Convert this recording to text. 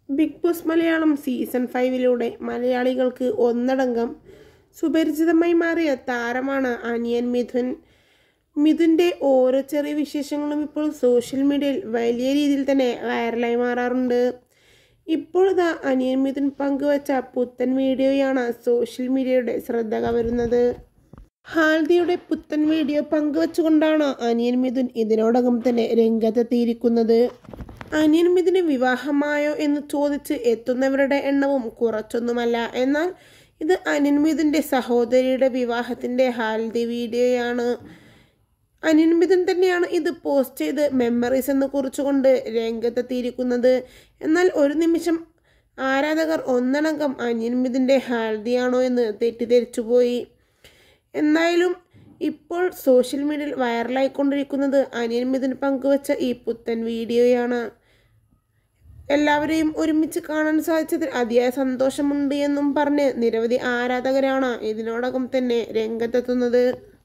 big Boss Malayalam season ഫൈവിലൂടെ മലയാളികൾക്ക് ഒന്നടങ്കം സുപരിചിതമായി മാറിയ താരമാണ് അനിയൻ മിഥുൻ മിഥുൻ്റെ ഓരോ ചെറിയ വിശേഷങ്ങളും ഇപ്പോൾ സോഷ്യൽ മീഡിയയിൽ വലിയ രീതിയിൽ തന്നെ വൈറലായി മാറാറുണ്ട് ഇപ്പോൾ ഇതാ അനിയൻ മിഥുൻ പങ്കുവച്ച പുത്തൻ വീഡിയോയാണ് സോഷ്യൽ മീഡിയയുടെ ശ്രദ്ധ കവരുന്നത് ഹാൽദിയുടെ പുത്തൻ വീഡിയോ പങ്കുവച്ചുകൊണ്ടാണ് അനിയൻ മിഥുൻ ഇതിനോടകം തന്നെ രംഗത്തെത്തിയിരിക്കുന്നത് അനിയൻ മിഥുന് വിവാഹമായോ എന്ന് ചോദിച്ച് എത്തുന്നവരുടെ എണ്ണവും കുറച്ചൊന്നുമല്ല എന്നാൽ ഇത് അനിയൻ മിഥുൻ്റെ സഹോദരിയുടെ വിവാഹത്തിൻ്റെ ഹാൽദി വീഡിയോയാണ് അനിയൻ മിഥുൻ തന്നെയാണ് ഇത് പോസ്റ്റ് ചെയ്ത് മെമ്മറീസ് എന്ന് കുറിച്ചുകൊണ്ട് രംഗത്തെത്തിയിരിക്കുന്നത് എന്നാൽ ഒരു നിമിഷം ആരാധകർ ഒന്നടങ്കം അനിയൻ മിഥുൻ്റെ ഹാൽദിയാണോ എന്ന് തെറ്റിദ്ധരിച്ചുപോയി എന്തായാലും ഇപ്പോൾ സോഷ്യൽ മീഡിയയിൽ വൈറലായിക്കൊണ്ടിരിക്കുന്നത് അനിയൻ മിഥുൻ പങ്കുവച്ച ഈ പുത്തൻ വീഡിയോയാണ് എല്ലാവരെയും ഒരുമിച്ച് കാണാൻ സാധിച്ചതിൽ അതിയായ സന്തോഷമുണ്ട് എന്നും പറഞ്ഞ് നിരവധി ആരാധകരാണ് ഇതിനോടകം തന്നെ രംഗത്തെത്തുന്നത്